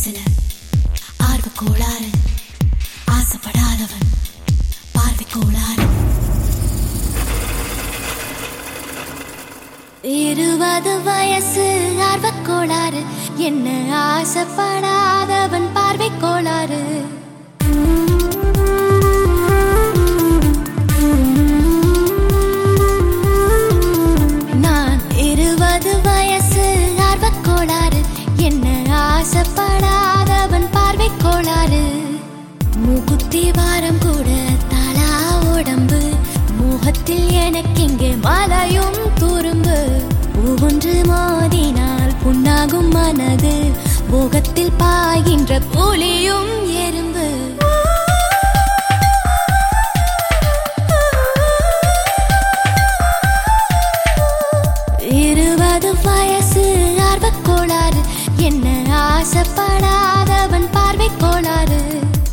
வயசுல ஆர்வ கோளாறு ஆசைப்படாதவன் பார்வை கோளாறு இருபது வயசு ஆர்வ கோளாறு என்ன ஆசைப்படாதவன் பார்வை கோளாறு நான் இருபது வயசு ஆர்வக் கோளாறு என்ன ஆசைப்படாதவன் பார்வை கோளாறு மூக்குத்தி வாரம் கூட தலா உடம்பு முகத்தில் எனக்கெங்கே மலையும் துரும்பு ஒவ்வொன்று மோதினால் புண்ணாகும் மனது முகத்தில் பாய்கின்ற புலியும் எறும்பு இருபது வயசு ஆர்வக் கோளாறு என்ன ஆசைப்படாதவன் பார்வை கோளாறு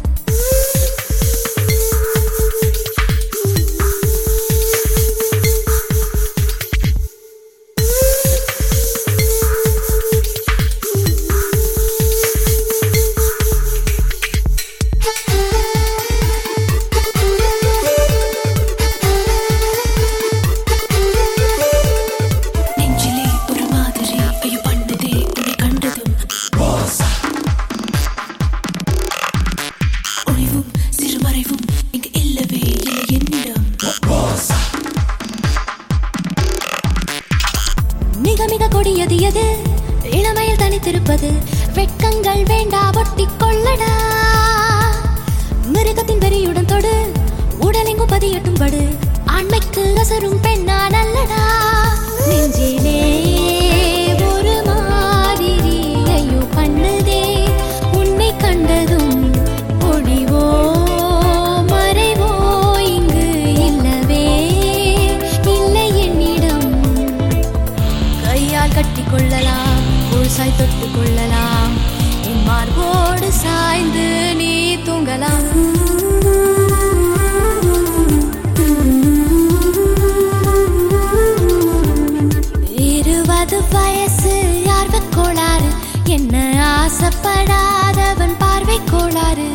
நெஞ்சிலே ஒரு மாதிரி ஐயோ பண்ணுதே உன்னை கண்டதும் ஒளிவும் சிறுமறைவும் இங்கு இல்லவே இல்லை என்னிடம் மிக மிக கொடியது எது இளமையில் தனித்திருப்பது வெட்கங்கள் வேண்டா ஒட்டிக் கொள்ளடா மிருகத்தின் வெறியுடன் தொடு உடலெங்கும் பதியட்டும் படு ஆண்மைக்கு அசரும் பெண்ணா நல்லடா நெஞ்சிலே ஒரு மாதிரி ஐயோ பண்ணுதே உன்னை கண்டதும் ஒளிவோ மறைவோ இங்கு இல்லவே இல்லை என்னிடம் கையால் கட்டி கொள்ளலாம் சாய் தொட்டு கொள்ளலாம் என் மார்போடு சாய்ந்து நீ தூங்கலாம் இருபது வயசு ஆர்வக் கோளாறு என்ன ஆசைப்படாதவன் பார்வை கோளாறு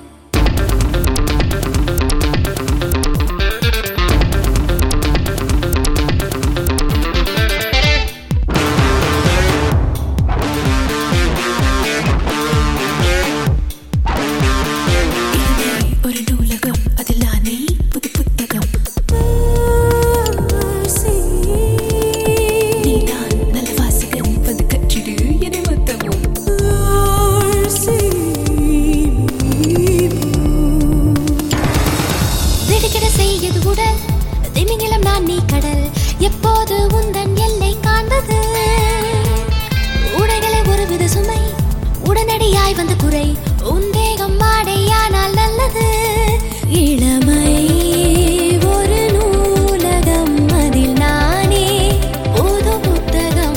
இதுவே ஒரு நூலகம் அதில் நானே புது புத்தகம் நீதான் நல்ல வாசகன் வந்து கற்றிடு என மத்தமும் திடுக்கிட செய்யது உடல் திமிங்கிலம் நான் நீ கடல் எப்போது உந்தன் எல்லை காண்பது உடைகளை ஒருவித சுமை உடனடியாய் வந்த குறை உந்தேகம் மாடையானால் நல்லது இளமை ஒரு நூலகம் அதில் நானே புது புத்தகம்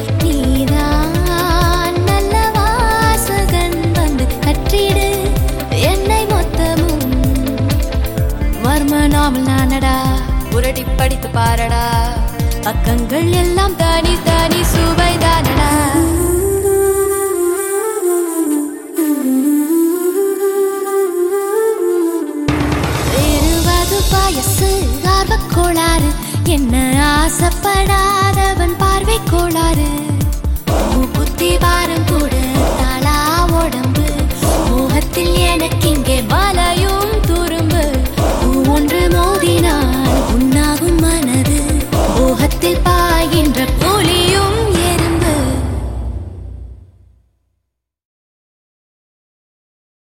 நீதான் நல்ல வாசகன் வந்து கற்றிடு என்னை மொத்தமும் மர்ம நாவல் நானடா புரடி படித்து பாரடா பக்கங்கள் எல்லாம் தனி தனி சுவைதானடா இருபது வயசு ஆர்வக் கோளாறு என்ன ஆசைப்படாதவன்